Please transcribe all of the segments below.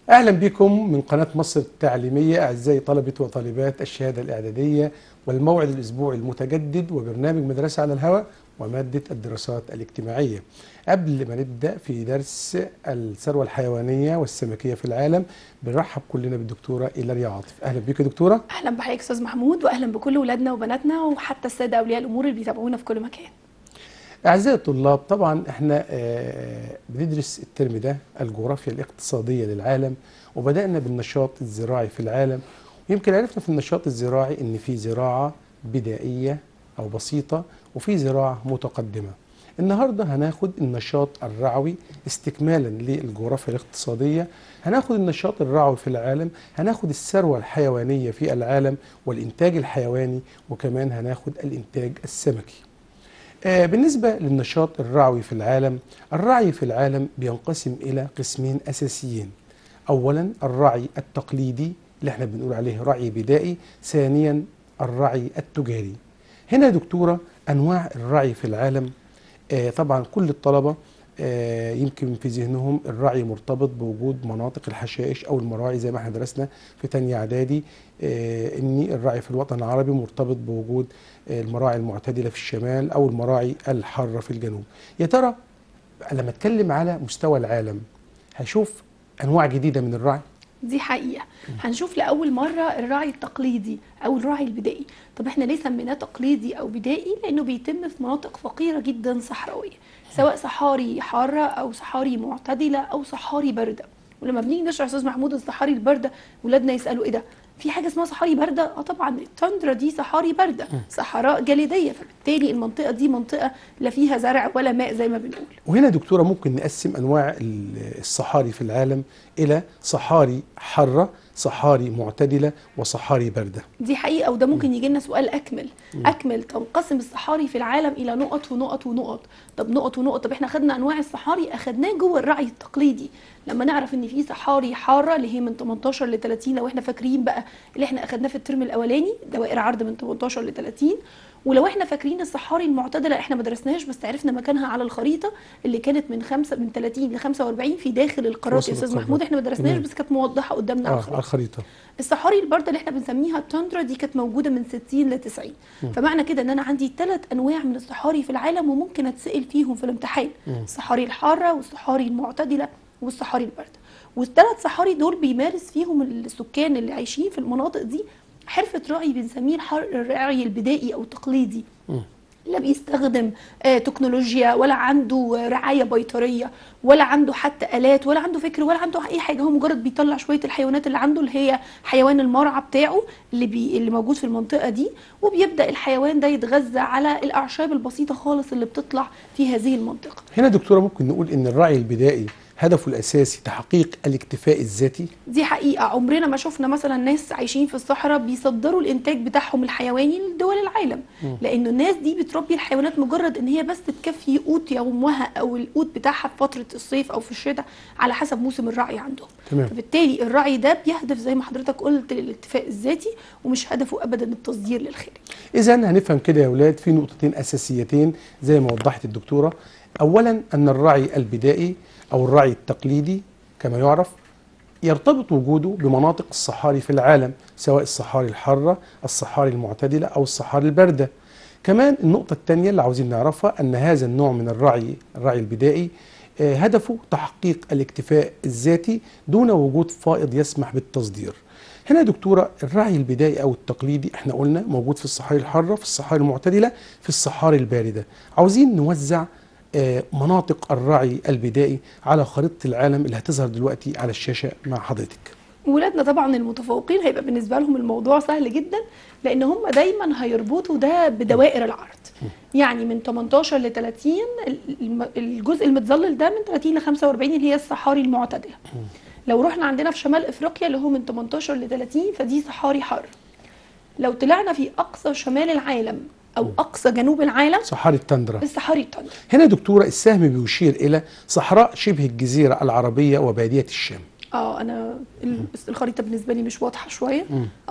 أهلا بكم من قناة مصر التعليمية أعزائي طلبة وطالبات الشهادة الإعدادية والموعد الأسبوعي المتجدد وبرنامج مدرسة على الهواء ومادة الدراسات الاجتماعية قبل ما نبدأ في درس الثروة الحيوانية والسمكية في العالم بنرحب كلنا بالدكتورة إيلاريا عاطف أهلا بك يا دكتورة اهلا بحضرتك استاذ محمود واهلا بكل ولادنا وبناتنا وحتى الساده اولياء الامور اللي بيتابعونا في كل مكان أعزائي الطلاب طبعا احنا آه، بندرس الترم ده الجغرافيا الاقتصادية للعالم وبدأنا بالنشاط الزراعي في العالم ويمكن عرفنا في النشاط الزراعي ان في زراعة بدائية او بسيطة وفي زراعة متقدمة النهاردة هناخد النشاط الرعوي استكمالا للجغرافيا الاقتصادية هناخد النشاط الرعوي في العالم هناخد الثروة الحيوانية في العالم والإنتاج الحيواني وكمان هناخد الإنتاج السمكي آه، بالنسبة للنشاط الرعوي في العالم الرعي في العالم بينقسم إلى قسمين أساسيين أولا الرعي التقليدي اللي احنا بنقول عليه رعي بدائي ثانيا الرعي التجاري هنا يا دكتورة أنواع الرعي في العالم آه، طبعا كل الطلبة آه، يمكن في ذهنهم الرعي مرتبط بوجود مناطق الحشائش او المراعي زي ما احنا درسنا في تانية اعدادي آه، ان الرعي في الوطن العربي مرتبط بوجود آه، المراعي المعتدله في الشمال او المراعي الحاره في الجنوب يا ترى لما اتكلم على مستوى العالم هشوف انواع جديده من الرعي دي حقيقه هنشوف لاول مره الرعي التقليدي او الرعي البدائي طب احنا ليه سميناه تقليدي او بدائي لانه بيتم في مناطق فقيره جدا صحراويه سواء صحاري حاره او صحاري معتدله او صحاري بارده ولما بنيجي نشرح استاذ محمود الصحاري البارده ولادنا يسالوا ايه ده في حاجه اسمها صحاري بارده اه طبعا التندرا دي صحاري بارده صحراء جليديه فبالتالي المنطقه دي منطقه لا فيها زرع ولا ماء زي ما بنقول وهنا يا دكتوره ممكن نقسم انواع ال- الصحاري في العالم الى صحاري حاره صحاري معتدله وصحاري بارده دي حقيقة وده ممكن يجي لنا سؤال أكمل أكمل تنقسم الصحاري في العالم إلى نقط ونقط ونقط طب نقط ونقط طب احنا خدنا أنواع الصحاري أخدناه جوه الرعي التقليدي لما نعرف إن في صحاري حارة اللي هي من 18 ل 30 لو احنا فاكرين بقى اللي احنا أخدناه في الترم الأولاني دوائر عرض من 18 ل 30 ولو احنا فاكرين الصحاري المعتدله احنا ما درسناهاش بس عرفنا مكانها على الخريطه اللي كانت من خمسة من 30 ل 45 في داخل القارات وسط يا استاذ القارات. محمود احنا ما درسناهاش تمام. بس كانت موضحه قدامنا على اه الخريطه على الخريطه الصحاري البارده اللي احنا بنسميها التندرا دي كانت موجوده من 60 ل 90 فمعنى كده ان انا عندي ثلاث انواع من الصحاري في العالم وممكن اتسال فيهم في الامتحان الصحاري الحاره والصحاري المعتدله والصحاري البارده والثلاث صحاري دول بيمارس فيهم السكان اللي عايشين في المناطق دي حرفه رعي بنسميه الحر- الرعي البدائي او التقليدي لا بيستخدم آه، تكنولوجيا ولا عنده آه، رعايه بيطريه ولا عنده حتى الات ولا عنده فكر ولا عنده اي حاجه هو مجرد بيطلع شويه الحيوانات اللي عنده اللي هي حيوان المرعى بتاعه اللي بي اللي موجود في المنطقه دي وبيبدا الحيوان ده يتغذى على الاعشاب البسيطه خالص اللي بتطلع في هذه المنطقه هنا دكتوره ممكن نقول ان الرعي البدائي هدفه الاساسي تحقيق الاكتفاء الذاتي دي حقيقة عمرنا ما شفنا مثلا ناس عايشين في الصحراء بيصدروا الانتاج بتاعهم الحيواني لدول العالم لانه الناس دي بتربي الحيوانات مجرد ان هي بس تكفي قوت يومها او القوت بتاعها في فترة الصيف او في الشتاء على حسب موسم الرعي عندهم تمام. فبالتالي الرعي ده بيهدف زي ما حضرتك قلت للاكتفاء الذاتي ومش هدفه ابدا التصدير للخارج اذا هنفهم كده يا اولاد في نقطتين اساسيتين زي ما وضحت الدكتوره اولا ان الرعي البدائي او الرعي التقليدي كما يعرف يرتبط وجوده بمناطق الصحاري في العالم سواء الصحاري الحاره الصحاري المعتدله او الصحاري البارده كمان النقطه الثانيه اللي عاوزين نعرفها ان هذا النوع من الرعي الرعي البدائي آه، هدفه تحقيق الاكتفاء الذاتي دون وجود فائض يسمح بالتصدير هنا يا دكتورة الرعي البدائي أو التقليدي احنا قلنا موجود في الصحاري الحارة في الصحاري المعتدلة في الصحاري الباردة عاوزين نوزع آه، مناطق الرعي البدائي على خريطة العالم اللي هتظهر دلوقتي على الشاشة مع حضرتك ولادنا طبعا المتفوقين هيبقى بالنسبه لهم الموضوع سهل جدا لان هم دايما هيربطوا ده بدوائر العرض يعني من 18 ل 30 الم- الجزء المتظلل ده من 30 ل 45 اللي هي الصحاري المعتدله لو رحنا عندنا في شمال افريقيا اللي هو من 18 ل 30 فدي صحاري حر لو طلعنا في اقصى شمال العالم او اقصى جنوب العالم صحاري التندرة الصحاري التندر هنا يا دكتورة السهم بيشير إلى صحراء شبه الجزيرة العربية وبادية الشام اه انا ال- الخريطه بالنسبه لي مش واضحه شويه اه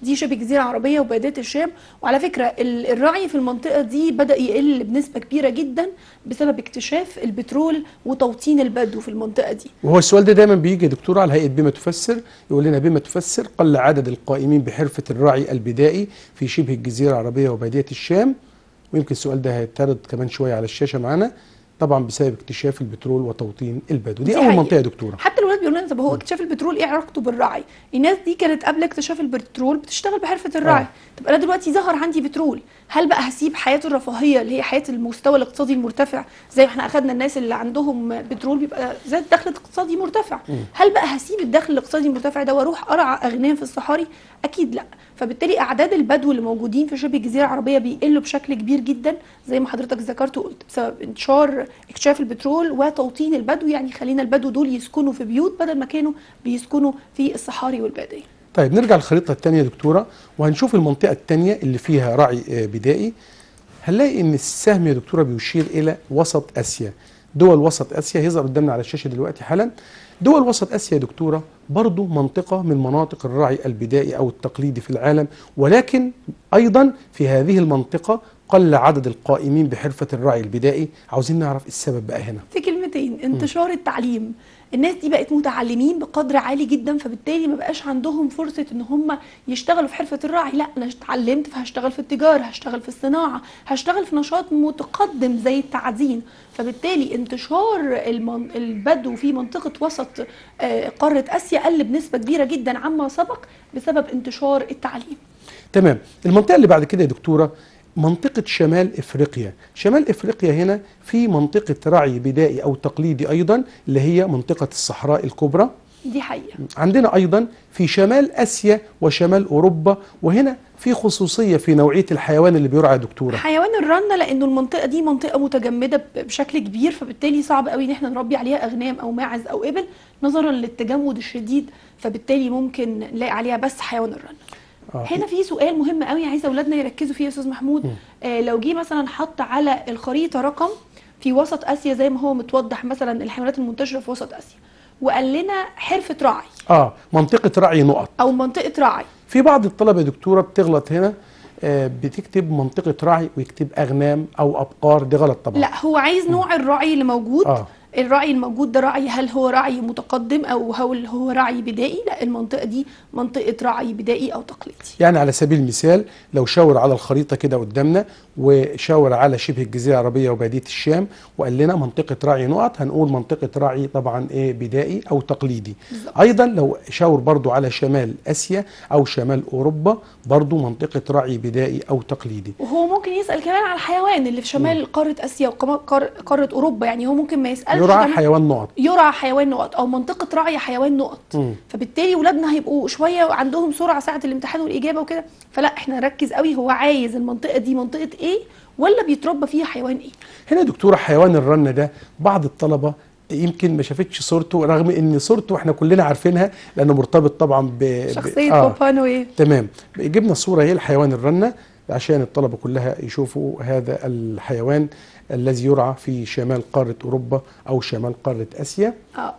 دي شبه جزيره عربيه وباديه الشام وعلى فكره ال- الرعي في المنطقه دي بدا يقل بنسبه كبيره جدا بسبب اكتشاف البترول وتوطين البدو في المنطقه دي وهو السؤال ده دايما بيجي يا دكتور على هيئه بما تفسر يقول لنا بما تفسر قل عدد القائمين بحرفه الرعي البدائي في شبه الجزيره العربيه وباديه الشام ويمكن السؤال ده هيتعرض كمان شويه على الشاشه معانا طبعا بسبب اكتشاف البترول وتوطين البدو دي, دي اول حقيقة. منطقه يا دكتوره حتى الولاد بيقولوا لنا طب هو اكتشاف البترول ايه علاقته بالرعي؟ الناس دي كانت قبل اكتشاف البترول بتشتغل بحرفه الرعي، آه. طب انا دلوقتي ظهر عندي بترول، هل بقى هسيب حياته الرفاهيه اللي هي حياه المستوى الاقتصادي المرتفع زي ما احنا اخذنا الناس اللي عندهم بترول بيبقى زاد دخل اقتصادي مرتفع، هل بقى هسيب الدخل الاقتصادي المرتفع ده واروح ارعى اغنام في الصحاري؟ اكيد لا، فبالتالي اعداد البدو اللي موجودين في شبه الجزيره العربيه بيقلوا بشكل كبير جدا زي ما حضرتك ذكرت وقلت بسبب انتشار اكتشاف البترول وتوطين البدو يعني خلينا البدو دول يسكنوا في بيوت بدل ما كانوا بيسكنوا في الصحاري والباديه طيب نرجع للخريطه الثانيه يا دكتوره وهنشوف المنطقه الثانيه اللي فيها رعي آه، بدائي هنلاقي ان السهم يا دكتوره بيشير الى وسط اسيا دول وسط اسيا هيظهر قدامنا على الشاشه دلوقتي حالا دول وسط اسيا يا دكتوره برضو منطقه من مناطق الرعي البدائي او التقليدي في العالم ولكن ايضا في هذه المنطقه قل عدد القائمين بحرفه الرعي البدائي عاوزين نعرف السبب بقى هنا في كلمتين انتشار التعليم الناس دي بقت متعلمين بقدر عالي جدا فبالتالي ما بقاش عندهم فرصه ان هم يشتغلوا في حرفه الرعي لا انا اتعلمت فهشتغل في التجاره هشتغل في الصناعه هشتغل في نشاط متقدم زي التعدين فبالتالي انتشار المن... البدو في منطقه وسط آه، قاره اسيا قل بنسبه كبيره جدا عما سبق بسبب انتشار التعليم تمام المنطقة اللي بعد كده يا دكتورة منطقة شمال افريقيا شمال افريقيا هنا في منطقة رعي بدائي او تقليدي ايضا اللي هي منطقة الصحراء الكبرى دي حقيقه عندنا ايضا في شمال اسيا وشمال اوروبا وهنا في خصوصية في نوعية الحيوان اللي بيرعى يا دكتورة حيوان الرنة لانه المنطقه دي منطقه متجمده ب- بشكل كبير فبالتالي صعب قوي ان احنا نربي عليها اغنام او ماعز او ابل نظرا للتجمد الشديد فبالتالي ممكن نلاقي عليها بس حيوان الرنة آه. هنا في سؤال مهم قوي عايزه اولادنا يركزوا فيه يا استاذ محمود آه لو جه مثلا حط على الخريطه رقم في وسط اسيا زي ما هو متوضح مثلا الحيوانات المنتشره في وسط اسيا وقال لنا حرفه رعي اه منطقة رعي نقط او منطقه رعي في بعض الطلبة يا دكتورة بتغلط هنا آه بتكتب منطقة رعي ويكتب اغنام او ابقار دي غلط طبعا لا هو عايز نوع الرعي اللي موجود آه. الرعي الموجود ده رعي هل هو رعي متقدم او هل هو رعي بدائي لا المنطقه دي منطقه رعي بدائي او تقليدي يعني على سبيل المثال لو شاور على الخريطة كده قدامنا وشاور على شبه الجزيرة العربية وبادية الشام وقال لنا منطقة رعي نقط هنقول منطقة رعي طبعا ايه بدائي او تقليدي بالظبط. ايضا لو شاور برضو على شمال اسيا او شمال اوروبا برضو منطقة رعي بدائي او تقليدي وهو ممكن يسال كمان على الحيوان اللي في شمال قاره اسيا وقاره اوروبا يعني هو ممكن ما يسالش يرعى كمان حيوان نقط يرعى حيوان نقط او منطقه رعي حيوان نقط مم. فبالتالي ولادنا هيبقوا شويه عندهم سرعه ساعه الامتحان والاجابه وكده فلا احنا نركز قوي هو عايز المنطقه دي منطقه ايه ولا بيتربى فيها حيوان ايه هنا يا دكتورة حيوان الرنة ده بعض الطلبة يمكن ما شافتش صورته رغم ان صورته احنا كلنا عارفينها لانه مرتبط طبعا ب ب- شخصيه آه. بابا نويل تمام جبنا الصورة هي الحيوان الرنة عشان الطلبة كلها يشوفوا هذا الحيوان الذي يرعى في شمال قارة أوروبا أو شمال قارة آسيا اه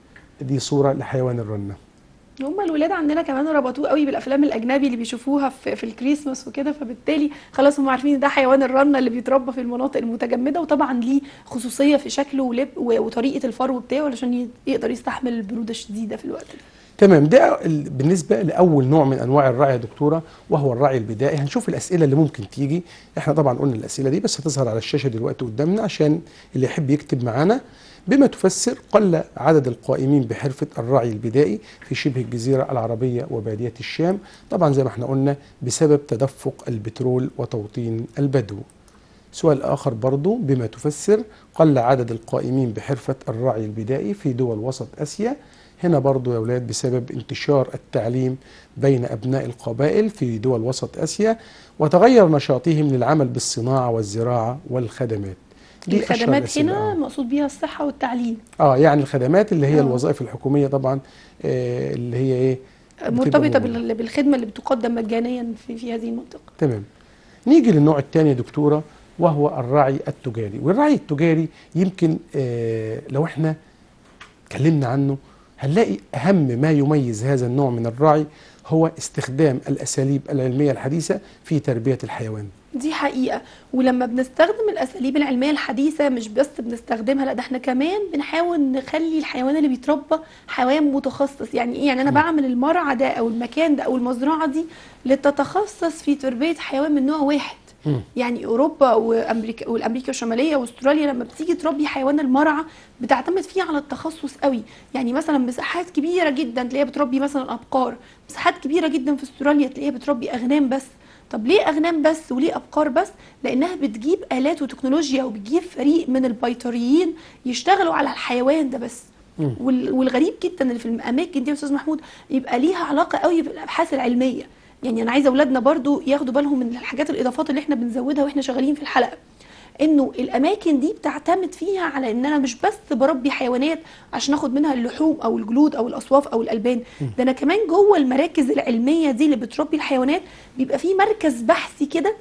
دي صورة لحيوان الرنة هم الولاد عندنا كمان ربطوه قوي بالافلام الاجنبي اللي بيشوفوها في, في الكريسماس وكده فبالتالي خلاص هم عارفين إن ده حيوان الرنه اللي بيتربى في المناطق المتجمده وطبعا ليه خصوصيه في شكله ولب و- وطريقه الفرو بتاعه علشان ي- يقدر يستحمل البروده الشديده في الوقت ده تمام ده ال- بالنسبة لأول نوع من أنواع الرعي يا دكتورة وهو الرعي البدائي هنشوف الأسئلة اللي ممكن تيجي احنا طبعا قلنا الأسئلة دي بس هتظهر على الشاشة دلوقتي قدامنا عشان اللي يحب يكتب معانا بما تفسر قل عدد القائمين بحرفة الرعي البدائي في شبه الجزيرة العربية وبادية الشام طبعا زي ما احنا قلنا بسبب تدفق البترول وتوطين البدو سؤال آخر برضو بما تفسر قل عدد القائمين بحرفة الرعي البدائي في دول وسط آسيا هنا برضو يا أولاد بسبب انتشار التعليم بين أبناء القبائل في دول وسط آسيا وتغير نشاطهم للعمل بالصناعة والزراعة والخدمات دي أشهر الخدمات الأسئلة. هنا آه. مقصود بيها الصحه والتعليم اه يعني الخدمات اللي هي آه. الوظائف الحكومية طبعا آه اللي هي ايه بتبقى مرتبطه موجودة. بال- بالخدمه اللي بتقدم مجانيا في, في هذه المنطقه تمام نيجي للنوع الثاني يا دكتوره وهو الرعي التجاري والرعي التجاري يمكن آه لو احنا اتكلمنا عنه هنلاقي أهم ما يميز هذا النوع من الراعي هو استخدام الأساليب العلمية الحديثة في تربية الحيوان دي حقيقة ولما بنستخدم الأساليب العلمية الحديثة مش بس بنستخدمها لا ده احنا كمان بنحاول نخلي الحيوان اللي بيتربى حيوان متخصص يعني ايه يعني انا بعمل المرعى ده او المكان ده او المزرعة دي لتتخصص في تربية حيوان من نوع واحد مم. يعني اوروبا وامريكا والامريكا الشماليه واستراليا لما بتيجي تربي حيوان المرعى بتعتمد فيه على التخصص قوي يعني مثلا مساحات كبيره جدا تلاقيها بتربي مثلا ابقار مساحات كبيره جدا في استراليا تلاقيها بتربي اغنام بس طب ليه اغنام بس وليه ابقار بس لانها بتجيب الات وتكنولوجيا وبتجيب فريق من البيطريين يشتغلوا على الحيوان ده بس مم. وال- والغريب جدا اللي في الاماكن دي يا استاذ محمود يبقى ليها علاقه قوي بالابحاث العلميه يعني انا عايزه اولادنا برضو ياخدوا بالهم من الحاجات الاضافات اللي احنا بنزودها واحنا شغالين في الحلقه انه الاماكن دي بتعتمد فيها على ان انا مش بس بربي حيوانات عشان اخد منها اللحوم او الجلود او الاصواف او الالبان ده انا كمان جوه المراكز العلميه دي اللي بتربي الحيوانات بيبقى في مركز بحثي كده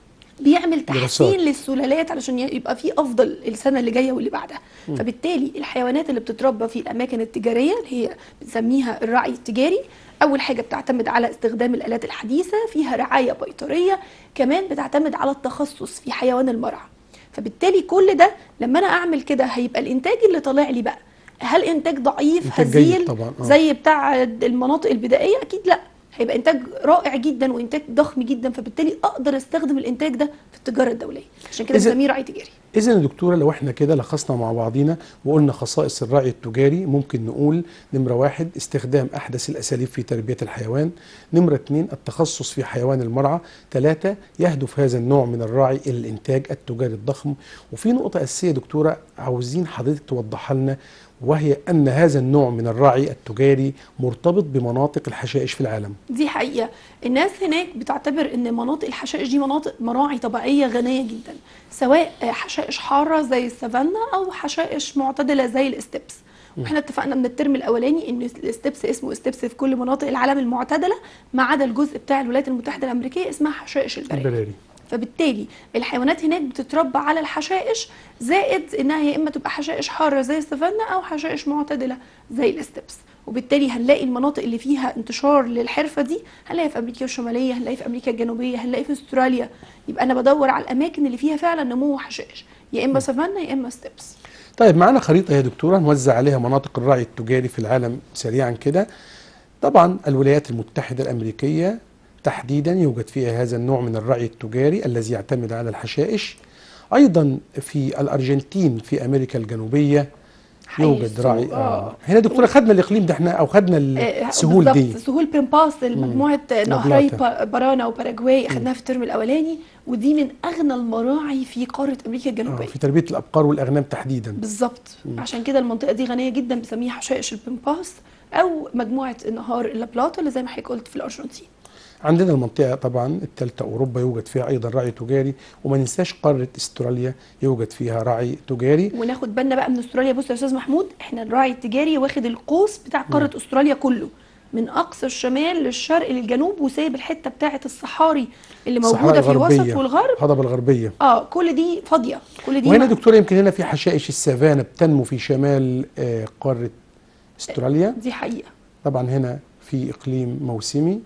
بيعمل دراسات. تحسين للسلالات علشان يبقى في افضل السنه اللي جايه واللي بعدها فبالتالي الحيوانات اللي بتتربى في الاماكن التجاريه اللي هي بنسميها الرعي التجاري اول حاجه بتعتمد على استخدام الالات الحديثه فيها رعايه بيطريه كمان بتعتمد على التخصص في حيوان المرعى فبالتالي كل ده لما انا اعمل كده هيبقى الانتاج اللي طالع لي بقى هل انتاج ضعيف إنتاج جيد هزيل طبعاً، آه. زي بتاع المناطق البدائيه اكيد لا هيبقى انتاج رائع جدا وانتاج ضخم جدا فبالتالي اقدر استخدم الانتاج ده في التجاره الدوليه عشان كده إذا- بنسميه رعي تجاري إذا يا دكتورة لو احنا كده لخصنا مع بعضينا وقلنا خصائص الرعي التجاري ممكن نقول نمرة واحد استخدام أحدث الأساليب في تربية الحيوان نمرة اتنين التخصص في حيوان المرعى ثلاثة يهدف هذا النوع من الراعي إلى الإنتاج التجاري الضخم وفي نقطة أساسية يا دكتورة عاوزين حضرتك توضحها لنا وهي أن هذا النوع من الراعي التجاري مرتبط بمناطق الحشائش في العالم دي حقيقة الناس هناك بتعتبر ان مناطق الحشائش دي مناطق مراعي طبيعية غنية جدا سواء حشائش حارة زي السافانا او حشائش معتدلة زي الاستبس واحنا اتفقنا من الترم الاولاني ان الاستبس اسمه استبس في كل مناطق العالم المعتدلة ما عدا الجزء بتاع الولايات المتحدة الامريكية اسمها حشائش البراري البراري فبالتالي الحيوانات هناك بتتربى على الحشائش زائد انها يا اما تبقى حشائش حاره زي السافانا او حشائش معتدله زي الاستبس وبالتالي هنلاقي المناطق اللي فيها انتشار للحرفه دي هنلاقي في امريكا الشماليه هنلاقي في امريكا الجنوبيه هنلاقي في استراليا يبقى انا بدور على الاماكن اللي فيها فعلا نمو حشائش يا اما سافانا يا اما ستبس طيب معانا خريطة يا دكتورة نوزع عليها مناطق الرعي التجاري في العالم سريعا كده طبعا الولايات المتحدة الأمريكية تحديدا يوجد فيها هذا النوع من الرعي التجاري الذي يعتمد على الحشائش أيضا في الأرجنتين في أمريكا الجنوبية يوجد حيث- راعي آه. آه. هنا دكتورة خدنا الإقليم ده احنا أو خدنا آه، السهول دي بالظبط، سهول بريمباس المجموعه نهري نابلاتا. با- بارانا وباراجواي اخدناها في الترم الاولاني ودي من اغنى المراعي في قاره امريكا آه الجنوبيه في تربية الأبقار والأغنام تحديدا بالظبط عشان كده المنطقه دي غنيه جدا بنسميها حشائش البمباس او مجموعه نهار اللابلاتا اللي زي ما حضرتك قلت في الارجنتين عندنا المنطقة طبعا الثالثة أوروبا يوجد فيها أيضا رعي تجاري وما ننساش قارة استراليا يوجد فيها رعي تجاري وناخد بالنا بقى من استراليا بص يا استاذ محمود احنا الراعي التجاري واخد القوس بتاع قاره استراليا كله من اقصى الشمال للشرق للجنوب وسايب الحته بتاعه الصحاري اللي الصحراء موجوده في الوسط الغربية، والغرب الهضبة الغربية اه كل دي فاضيه كل دي وهنا ما- دكتورة يمكن هنا في حشائش السافانا بتنمو في شمال آه، قارة استراليا دي حقيقه طبعا هنا في إقليم موسمي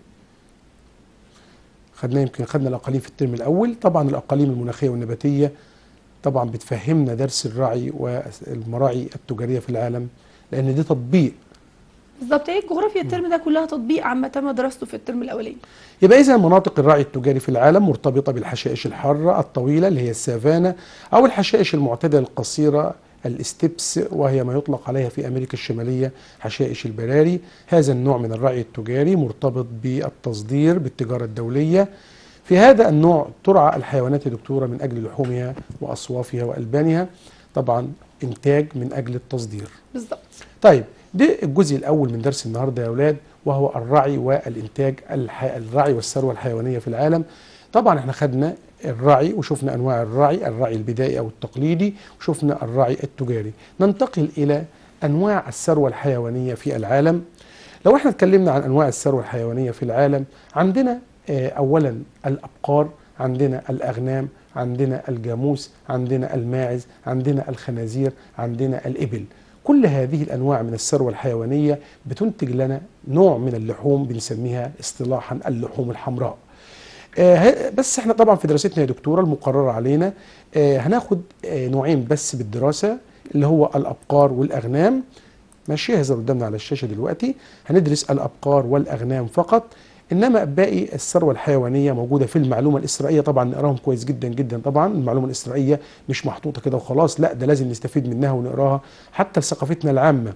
خدنا يمكن خدنا الأقاليم في الترم الأول طبعا الأقاليم المناخية والنباتية طبعا بتفهمنا درس الرعي والمراعي التجارية في العالم لأن دي تطبيق بالظبط هي الجغرافيا الترم ده كلها تطبيق عما تم دراسته في الترم الاولاني يبقى إذا مناطق الرعي التجاري في العالم مرتبطة بالحشائش الحارة الطويلة اللي هي السافانا أو الحشائش المعتدلة القصيرة الاستبس وهي ما يطلق عليها في أمريكا الشمالية حشائش البراري هذا النوع من الرعي التجاري مرتبط بالتصدير بالتجارة الدولية في هذا النوع ترعى الحيوانات يا دكتورة من أجل لحومها وأصوافها وألبانها طبعا إنتاج من أجل التصدير بالظبط طيب ده الجزء الاول من درس النهارده يا اولاد وهو الرعي والانتاج الح... الرعي والثروه الحيوانيه في العالم طبعا احنا خدنا الرعي وشفنا انواع الرعي الرعي البدائي او التقليدي وشفنا الرعي التجاري ننتقل الى انواع الثروه الحيوانيه في العالم لو احنا اتكلمنا عن انواع الثروه الحيوانيه في العالم عندنا آه، اولا الابقار عندنا الاغنام عندنا الجاموس عندنا الماعز عندنا الخنازير عندنا الابل كل هذه الانواع من الثروه الحيوانيه بتنتج لنا نوع من اللحوم بنسميها اصطلاحا اللحوم الحمراء آه، ه- بس احنا طبعا في دراستنا يا دكتوره المقرره علينا آه، هناخد آه، نوعين بس بالدراسه اللي هو الابقار والاغنام ماشي هذا قدامنا على الشاشه دلوقتي هندرس الابقار والاغنام فقط انما باقي الثروه الحيوانيه موجوده في المعلومه الاسرائيليه طبعا نقراهم كويس جدا جدا طبعا المعلومه الاسرائيليه مش محطوطه كده وخلاص لا ده لازم نستفيد منها ونقراها حتى لثقافتنا العامه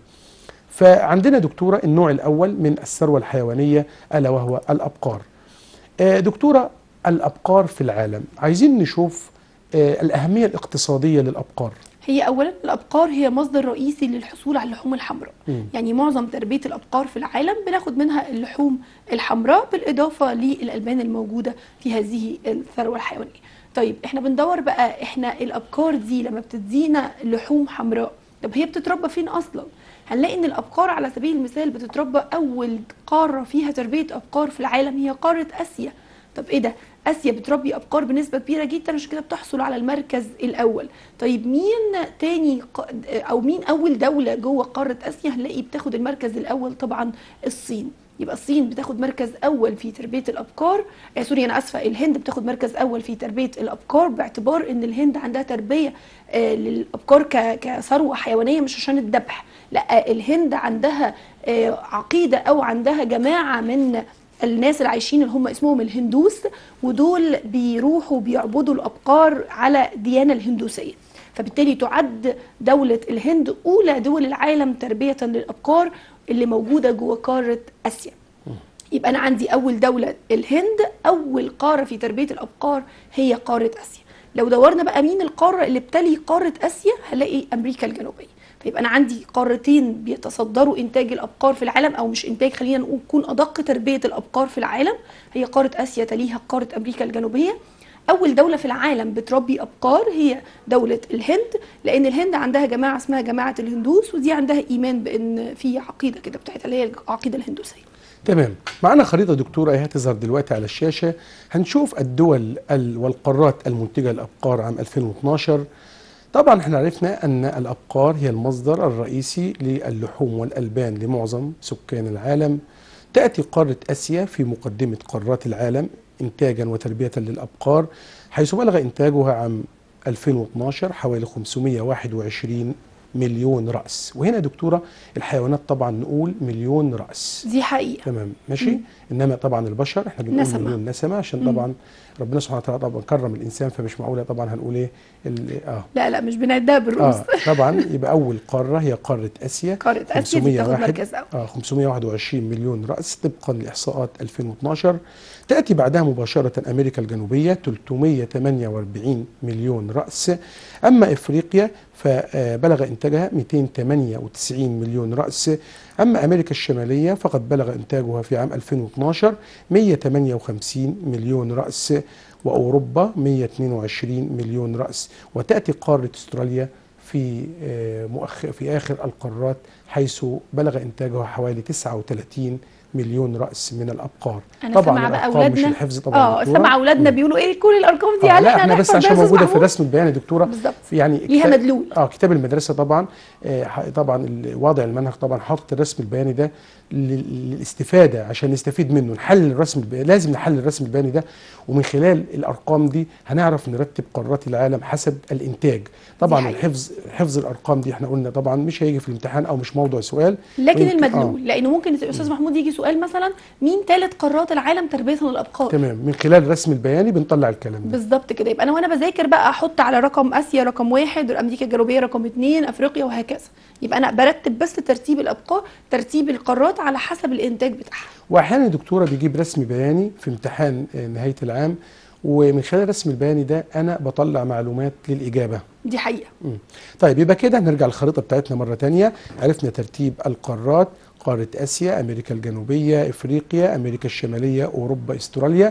فعندنا دكتوره النوع الاول من الثروه الحيوانيه الا وهو الابقار آه، دكتوره الابقار في العالم عايزين نشوف آه، الاهميه الاقتصاديه للابقار هي اولا الابقار هي مصدر رئيسي للحصول على اللحوم الحمراء مم. يعني معظم تربيه الابقار في العالم بناخد منها اللحوم الحمراء بالاضافه للالبان الموجوده في هذه الثروه الحيوانيه طيب احنا بندور بقى احنا الابقار دي لما بتدينا لحوم حمراء طب هي بتتربى فين اصلا هنلاقي ان الابقار على سبيل المثال بتتربى اول قاره فيها تربيه ابقار في العالم هي قاره اسيا طب ايه ده اسيا بتربي ابقار بنسبه كبيره جدا عشان كده بتحصل على المركز الاول طيب مين تاني ق- او مين اول دوله جوه قاره اسيا هنلاقي بتاخد المركز الاول طبعا الصين يبقى الصين بتاخد مركز اول في تربيه الابقار آه سوري انا اسفه الهند بتاخد مركز اول في تربيه الابقار باعتبار ان الهند عندها تربيه آه للابقار ك- كثروه حيوانيه مش عشان الذبح لا الهند عندها آه عقيده او عندها جماعه من الناس اللي عايشين اللي هم اسمهم الهندوس ودول بيروحوا بيعبدوا الابقار على ديانه الهندوسيه فبالتالي تعد دولة الهند أولى دول العالم تربية للأبقار اللي موجودة جوه قارة آسيا يبقى أنا عندي أول دولة الهند أول قارة في تربية الأبقار هي قارة آسيا لو دورنا بقى مين القارة اللي بتلي قارة آسيا هلاقي أمريكا الجنوبية فيبقى أنا عندي قارتين بيتصدروا إنتاج الأبقار في العالم أو مش إنتاج خلينا نقول نكون أدق تربية الأبقار في العالم هي قارة آسيا تليها قارة أمريكا الجنوبية أول دولة في العالم بتربي أبقار هي دولة الهند لأن الهند عندها جماعة اسمها جماعة الهندوس ودي عندها إيمان بأن في عقيدة كده بتاعتها اللي هي العقيدة الهندوسية تمام معنا خريطة دكتورة اهي هتظهر دلوقتي على الشاشة هنشوف الدول ال- والقارات المنتجة للأبقار عام 2012 طبعا احنا عرفنا أن الأبقار هي المصدر الرئيسي للحوم والألبان لمعظم سكان العالم تأتي قارة آسيا في مقدمة قارات العالم إنتاجا وتربية للأبقار حيث بلغ إنتاجها عام 2012 حوالي 521 مليون رأس وهنا يا دكتورة الحيوانات طبعا نقول مليون رأس دي حقيقة تمام ماشي مم. انما طبعا البشر احنا بنقول نسمة. مليون نسمه عشان مم. طبعا ربنا سبحانه وتعالى طبعا كرم الانسان فمش معقوله طبعا هنقول ايه ال- اه لا لا مش بنعدها بالرؤوس اه طبعا يبقى اول قاره هي قاره اسيا قارة آسيا دي بتاخد 501 مركز أول اه 521 مليون راس طبقا لاحصاءات 2012 تاتي بعدها مباشره امريكا الجنوبيه 348 مليون راس اما افريقيا فبلغ انتاجها 298 مليون راس اما امريكا الشماليه فقد بلغ انتاجها في عام 2012 158 مليون راس واوروبا 122 مليون راس وتاتي قاره استراليا في آه، مؤخر في اخر القارات حيث بلغ انتاجها حوالي 39 مليون راس من الابقار أنا سامعة بقى الأرقام أولادنا مش الحفظ طبعا اه دكتورة. سامعة أولادنا مم. بيقولوا إيه كل الأرقام دي آه هل لا احنا بس هنحفظ عشان ده يا أستاذ موجوده في محمود؟ الرسم البياني يا دكتوره بالظبط يعني ليها كتاب- مدلول اه كتاب المدرسه طبعا آه ح- طبعا ال- وضع المنهج طبعا حاطط الرسم البياني ده لل- للاستفاده عشان نستفيد منه نحلل الرسم البياني لازم نحلل الرسم البياني ده ومن خلال الارقام دي هنعرف نرتب قارات العالم حسب الانتاج طبعا حقيقة. الحفظ حفظ الارقام دي احنا قلنا طبعا مش هيجي في الامتحان او مش موضوع سؤال لكن ويمكن- المدلول لأنه ممكن الأستاذ محمود يجي سؤال مثلا مين ثالث قارات العالم تربية للأبقار تمام من خلال الرسم البياني بنطلع الكلام ده بالظبط كده يبقى انا وانا بذاكر بقى احط على رقم اسيا رقم واحد امريكا الجنوبيه رقم اثنين افريقيا وهكذا يبقى انا برتب بس ترتيب الابقار ترتيب القارات على حسب الانتاج بتاعها واحيانا الدكتوره بيجيب رسم بياني في امتحان آه، نهايه العام ومن خلال الرسم البياني ده انا بطلع معلومات للاجابه دي حقيقه مم. طيب يبقى كده نرجع الخريطه بتاعتنا مره تانية عرفنا ترتيب القارات قارة آسيا، أمريكا الجنوبية، إفريقيا، أمريكا الشمالية، أوروبا، أستراليا.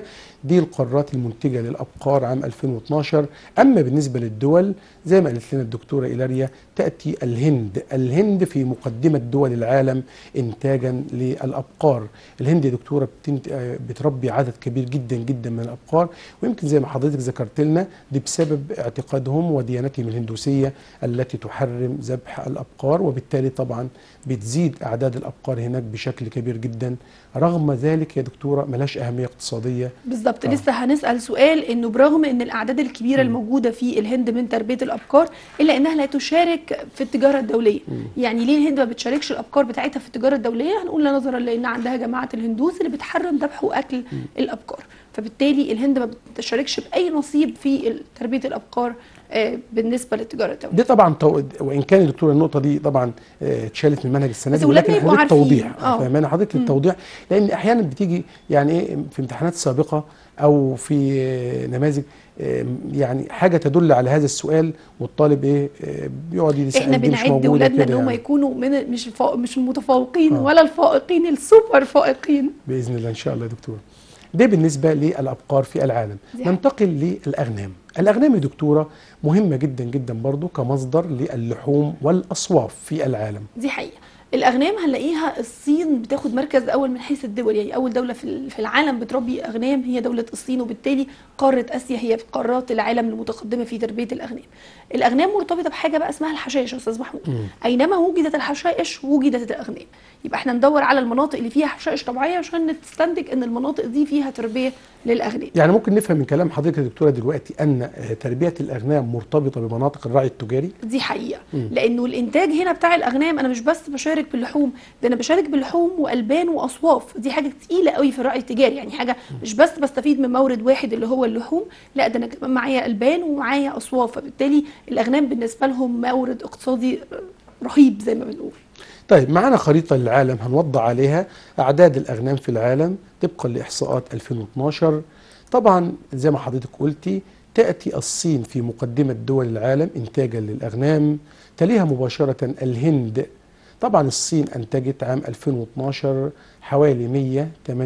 دي القارات المنتجة للأبقار عام 2012 أما بالنسبة للدول زي ما قالت لنا الدكتورة إيلاريا تأتي الهند الهند في مقدمة دول العالم إنتاجا للأبقار الهند يا دكتورة بتنت... آه، بتربي عدد كبير جدا جدا من الأبقار ويمكن زي ما حضرتك ذكرت لنا دي بسبب اعتقادهم وديانتهم الهندوسية التي تحرم ذبح الأبقار وبالتالي طبعا بتزيد أعداد الأبقار هناك بشكل كبير جدا رغم ذلك يا دكتورة ملهاش أهمية اقتصادية بالظبط آه. لسه هنسال سؤال انه برغم ان الاعداد الكبيره الموجوده في الهند من تربيه الابقار الا انها لا تشارك في التجاره الدوليه يعني ليه الهند ما بتشاركش الابقار بتاعتها في التجاره الدوليه هنقول لا نظرا لان عندها جماعه الهندوس اللي بتحرم ذبح واكل الابقار فبالتالي الهند ما بتشاركش باي نصيب في تربيه الابقار آه، بالنسبه للتجاره الدوليه دي طبعا تو... وان كان يا دكتوره النقطه دي طبعا آه، اتشالت من منهج السنه بس دي ولادنا ولكن يبقوا حضرتك عارفين. توضيح آه. فاهمانه حضرتك للتوضيح لان احيانا بتيجي يعني ايه في امتحانات سابقه او في آه، نماذج آه، يعني حاجه تدل على هذا السؤال والطالب ايه آه، بيقعد يسال احنا دي مش بنعد موجودة ولادنا ان كده هم يعني. يكونوا من مش الفا... مش المتفوقين آه. ولا الفائقين السوبر فائقين باذن الله ان شاء الله يا دكتوره ده بالنسبه للابقار في العالم دي ننتقل للاغنام الاغنام يا دكتوره مهمه جدا جدا برضو كمصدر للحوم والاصواف في العالم دي حقيقة الأغنام هنلاقيها الصين بتاخد مركز أول من حيث الدول يعني أول دولة في ال- في العالم بتربي أغنام هي دولة الصين وبالتالي قارة آسيا هي في قارات العالم المتقدمة في تربية الأغنام الأغنام مرتبطة بحاجة بقى اسمها الحشائش يا أستاذ محمود مم. أينما وجدت الحشائش وجدت الأغنام يبقى احنا ندور على المناطق اللي فيها حشائش طبيعية عشان نستنتج إن المناطق دي فيها تربية للأغنام يعني ممكن نفهم من كلام حضرتك يا دكتوره دلوقتي ان آه، تربيه الاغنام مرتبطه بمناطق الرعي التجاري دي حقيقة مم. لأنه الإنتاج هنا بتاع الأغنام أنا مش بس بشارك باللحوم ده أنا بشارك باللحوم وألبان وأصواف دي حاجة تقيلة قوي في الرأي التجاري يعني حاجة مش بس بستفيد من مورد واحد اللي هو اللحوم لا ده أنا كمان معايا ألبان ومعايا أصواف فبالتالي الأغنام بالنسبة لهم مورد اقتصادي رهيب زي ما بنقول طيب معانا خريطة للعالم هنوضع عليها أعداد الأغنام في العالم طبقا لإحصاءات 2012 طبعا زي ما حضرتك قلتي تأتي الصين في مقدمة دول العالم إنتاجا للأغنام تليها مباشرة الهند طبعا الصين أنتجت عام 2012 حوالي 100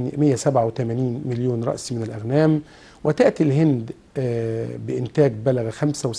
187 مليون رأس من الأغنام وتأتي الهند آه، بإنتاج بلغ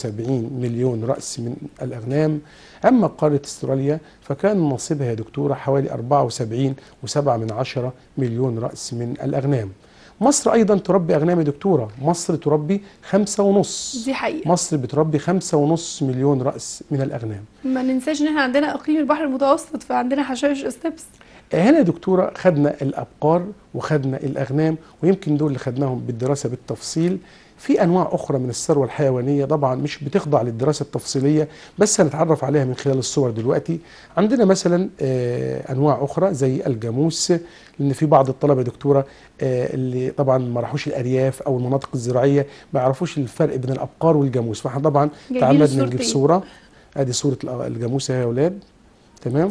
75 مليون رأس من الأغنام أما قارة استراليا فكان نصيبها يا دكتورة حوالي 74 وسبعة من عشرة مليون رأس من الأغنام مصر أيضا تربي أغنام يا دكتورة مصر تربي خمسة ونص دي حقيقة مصر بتربي خمسة ونص مليون رأس من الأغنام ما ننساش إن احنا عندنا إقليم البحر المتوسط فعندنا حشائش استبس هنا يا دكتورة خدنا الأبقار وخدنا الأغنام ويمكن دول اللي خدناهم بالدراسة بالتفصيل في أنواع أخرى من الثروة الحيوانية طبعا مش بتخضع للدراسة التفصيلية بس هنتعرف عليها من خلال الصور دلوقتي عندنا مثلا آه، أنواع أخرى زي الجاموس لأن في بعض الطلبة يا دكتورة آه، اللي طبعا ما راحوش الأرياف أو المناطق الزراعية ما يعرفوش الفرق بين الأبقار والجاموس فاحنا طبعا جايبين تعمدنا نجيب الصورتين. صورة ادي صورة الجاموسة يا أولاد تمام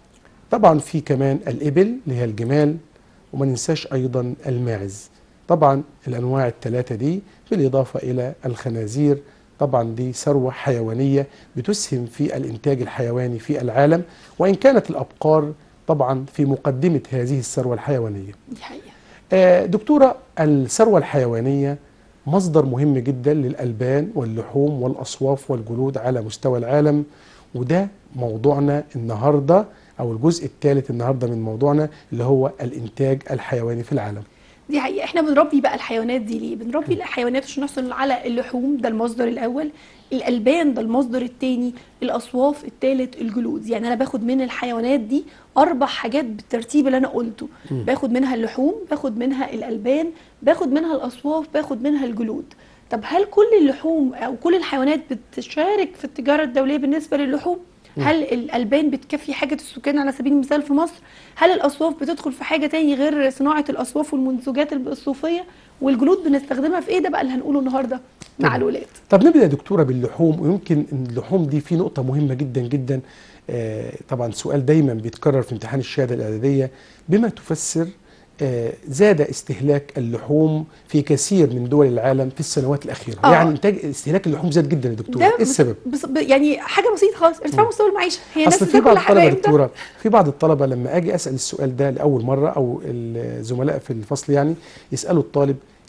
طبعا في كمان الإبل اللي هي الجمال وما ننساش أيضا الماعز طبعا الأنواع الثلاثة دي بالإضافة إلى الخنازير طبعا دي ثروة حيوانية بتسهم في الإنتاج الحيواني في العالم وإن كانت الأبقار طبعا في مقدمة هذه الثروة الحيوانية دي حقيقة آه، دكتورة الثروة الحيوانية مصدر مهم جدا للألبان واللحوم والأصواف والجلود على مستوى العالم وده موضوعنا النهاردة أو الجزء الثالث النهاردة من موضوعنا اللي هو الإنتاج الحيواني في العالم دي حقيقة احنا بنربي بقى الحيوانات دي ليه؟ بنربي الحيوانات عشان نحصل على اللحوم ده المصدر الأول الألبان ده المصدر الثاني الأصواف الثالث الجلود يعني أنا باخد من الحيوانات دي أربع حاجات بالترتيب اللي أنا قلته مم. باخد منها اللحوم باخد منها الألبان باخد منها الأصواف باخد منها الجلود طب هل كل اللحوم أو كل الحيوانات بتشارك في التجارة الدولية بالنسبة للحوم؟ هل الألبان بتكفي حاجة السكان على سبيل المثال في مصر؟ هل الأصواف بتدخل في حاجة تاني غير صناعة الأصواف والمنسوجات الصوفية؟ والجلود بنستخدمها في إيه ده بقى اللي هنقوله النهاردة مع طبعا. الولاد؟ طب نبدأ يا دكتورة باللحوم ويمكن إن اللحوم دي في نقطة مهمة جدا جدا آه، طبعا سؤال دايما بيتكرر في امتحان الشهادة الإعدادية بما تفسر آه، زاد استهلاك اللحوم في كثير من دول العالم في السنوات الأخيرة آه. يعني إنتاج استهلاك اللحوم زاد جدا يا دكتورة ده إيه السبب؟ بس ب- يعني حاجة بسيطة خالص ارتفاع مستوى المعيشة هي الناس اصل في بتاكل بعض الطلبه يا الحبايب ده دكتوره في بعض الطلبه لما اجي اسال السؤال ده لاول مره او الزملاء في الفصل يعني يسالوا الطالب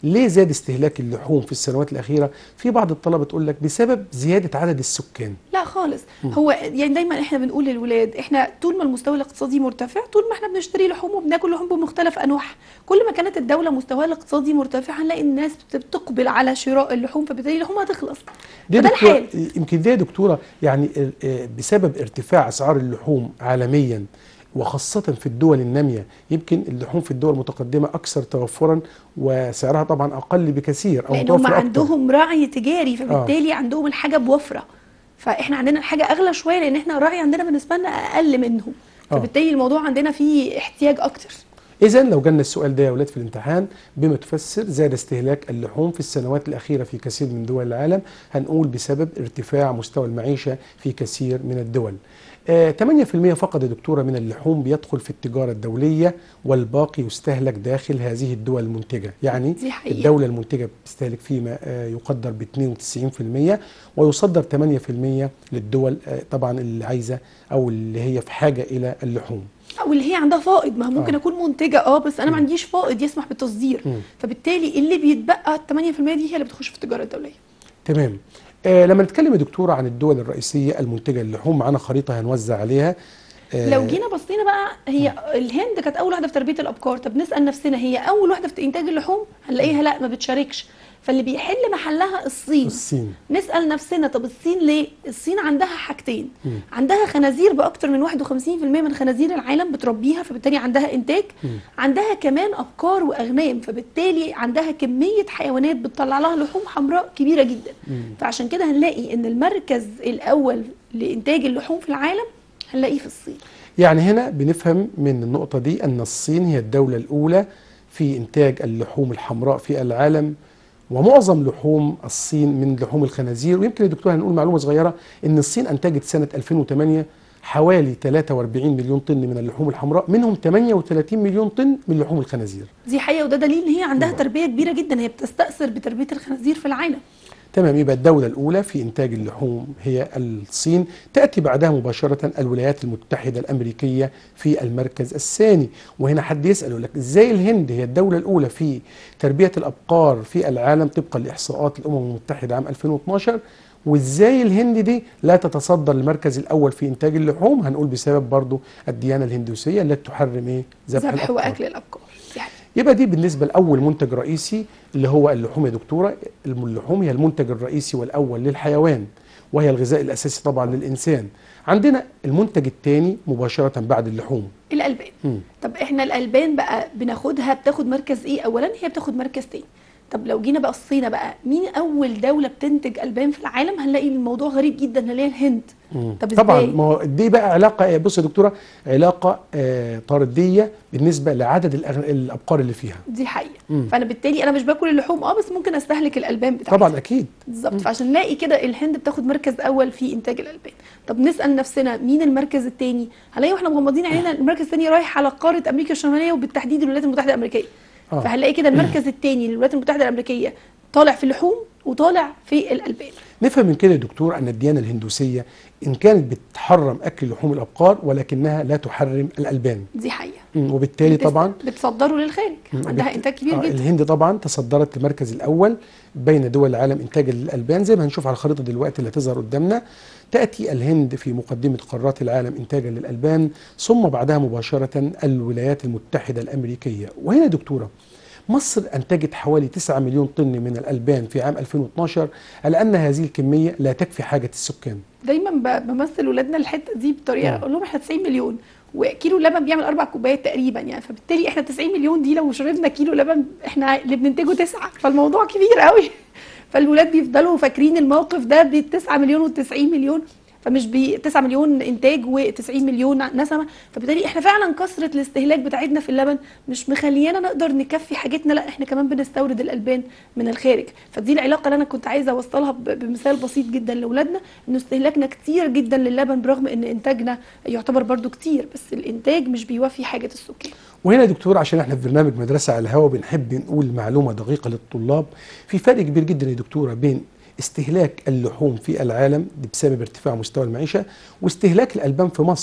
ليه زاد استهلاك اللحوم في السنوات الاخيره في بعض الطلبه تقول لك بسبب زياده عدد السكان لا خالص هو يعني دايما احنا بنقول للولاد احنا طول ما المستوى الاقتصادي مرتفع طول ما احنا بنشتري لحوم وبناكل لحوم بمختلف انواعها كل ما كانت الدوله مستواها الاقتصادي مرتفع هنلاقي الناس بتقبل على شراء اللحوم فبالتالي اللحوم هتخلص دي فده دكتورة الحال يمكن دي يا دكتوره يعني آه، آه، بسبب ارتفاع اسعار اللحوم عالميا وخاصة في الدول النامية يمكن اللحوم في الدول المتقدمة أكثر توفرا وسعرها طبعا أقل بكثير أو لان هم متوفر أكتر. عندهم راعي تجاري فبالتالي عندهم الحاجه بوفره فاحنا عندنا الحاجه اغلى شويه لان احنا الراعي عندنا بالنسبه لنا اقل منهم آه. فبالتالي الموضوع عندنا فيه احتياج اكتر إذا لو جالنا السؤال ده يا أولاد في الامتحان بما تفسر زاد استهلاك اللحوم في السنوات الأخيرة في كثير من دول العالم هنقول بسبب ارتفاع مستوى المعيشة في كثير من الدول. آه 8% فقط يا دكتورة من اللحوم بيدخل في التجارة الدولية والباقي يستهلك داخل هذه الدول المنتجة يعني دي حقيقة. الدولة المنتجة بتستهلك فيما آه يقدر ب 92% ويصدر 8% للدول آه طبعا اللي عايزة أو اللي هي في حاجة إلى اللحوم. او اللي هي عندها فائض ما هو ممكن آه. اكون منتجه اه بس انا ما عنديش فائض يسمح بالتصدير مم. فبالتالي اللي بيتبقى 8% دي هي اللي بتخش في التجاره الدوليه تمام آه لما نتكلم يا دكتورة عن الدول الرئيسية المنتجة للحوم معانا خريطة هنوزع عليها آه لو جينا بصينا بقى هي الهند كانت اول واحده في تربيه الابقار طب نسال نفسنا هي اول واحده في انتاج اللحوم هنلاقيها لا ما بتشاركش فاللي بيحل محلها الصين الصين نسال نفسنا طب الصين ليه الصين عندها حاجتين مم. عندها خنازير باكتر من 51% من خنازير العالم بتربيها فبالتالي عندها انتاج مم. عندها كمان ابقار واغنام فبالتالي عندها كميه حيوانات بتطلع لها لحوم حمراء كبيره جدا مم. فعشان كده هنلاقي ان المركز الاول لانتاج اللحوم في العالم هنلاقيه في الصين يعني هنا بنفهم من النقطة دي أن الصين هي الدولة الأولى في إنتاج اللحوم الحمراء في العالم ومعظم لحوم الصين من لحوم الخنازير ويمكن يا دكتور هنقول معلومة صغيرة أن الصين أنتجت سنة 2008 حوالي 43 مليون طن من اللحوم الحمراء منهم 38 مليون طن من لحوم الخنازير دي حقيقه وده دليل ان هي عندها تربيه كبيره جدا هي بتستاثر بتربيه الخنازير في العالم تمام يبقى الدولة الأولى في إنتاج اللحوم هي الصين تأتي بعدها مباشرة الولايات المتحدة الأمريكية في المركز الثاني وهنا حد يسأل يقول لك إزاي الهند هي الدولة الأولى في تربية الأبقار في العالم طبقا لإحصاءات الأمم المتحدة عام 2012 وإزاي الهند دي لا تتصدر المركز الأول في إنتاج اللحوم هنقول بسبب برضو الديانة الهندوسية التي تحرم إيه ذبح ذبح الأبقار واكل الابقار دي حقيقة. يبقى دي بالنسبة لأول منتج رئيسي اللي هو اللحوم يا دكتورة اللحوم هي المنتج الرئيسي والأول للحيوان وهي الغذاء الأساسي طبعا للإنسان عندنا المنتج الثاني مباشرة بعد اللحوم الالبان مم. طب احنا الالبان بقى بناخدها بتاخد مركز ايه اولا هي بتاخد مركز تاني طب لو جينا بقى الصين بقى مين اول دوله بتنتج البان في العالم هنلاقي الموضوع غريب جدا هنلاقي الهند مم. طب طبعا ازاي ما هو دي بقى علاقة بص يا دكتورة علاقة آه طردية بالنسبة لعدد الأغ- الأبقار اللي فيها دي حقيقه مم. فانا بالتالي انا مش باكل اللحوم اه بس ممكن استهلك الالبان بتاعتها طبعا أكيد بالظبط فعشان نلاقي كده الهند بتاخد مركز اول في انتاج الالبان طب نسال نفسنا مين المركز الثاني هنلاقي واحنا مغمضين عينينا المركز الثاني رايح على قاره امريكا الشماليه وبالتحديد الولايات المتحده الامريكيه آه. فهنلاقي كده المركز الثاني للولايات المتحده الامريكيه طالع في اللحوم وطالع في الالبان نفهم من كده يا دكتور أن الديانة الهندوسية إن كانت بتحرم أكل لحوم الأبقار ولكنها لا تحرم الألبان دي حقيقه مم. وبالتالي بتس- طبعا بتصدروا للخارج مم. عندها بت- انتاج كبير آه، جدا الهند طبعا تصدرت المركز الاول بين دول العالم انتاجا للالبان زي ما هنشوف على الخريطه دلوقتي اللي هتظهر قدامنا تاتي الهند في مقدمه قارات العالم انتاجا للالبان ثم بعدها مباشره الولايات المتحده الامريكيه وهنا يا دكتوره مصر انتجت حوالي 9 مليون طن من الالبان في عام 2012 على ان هذه الكميه لا تكفي حاجه السكان دايما ب- بمثل ولادنا الحته دي بطريقه مم. اقول لهم احنا 90 مليون وكيلو لبن بيعمل اربع كوبايات تقريبا يعني فبالتالي احنا 90 مليون دي لو شربنا كيلو لبن احنا اللي بننتجه تسعه فالموضوع كبير قوي فالولاد بيفضلوا فاكرين الموقف ده ب 9 مليون و90 مليون فمش ب 9 مليون انتاج و90 مليون نسمه فبالتالي احنا فعلا كثره الاستهلاك بتاعتنا في اللبن مش مخليانا نقدر نكفي حاجتنا لا احنا كمان بنستورد الالبان من الخارج فدي العلاقه اللي انا كنت عايزه اوصلها ب- بمثال بسيط جدا لاولادنا انه استهلاكنا كتير جدا للبن برغم ان انتاجنا يعتبر برضو كتير بس الانتاج مش بيوفي حاجه السكان وهنا يا دكتور عشان احنا في برنامج مدرسة على الهواء بنحب نقول معلومة دقيقة للطلاب في فرق كبير جدا يا دكتورة بين استهلاك اللحوم في العالم دي بسبب ارتفاع مستوى المعيشة واستهلاك الألبان في مصر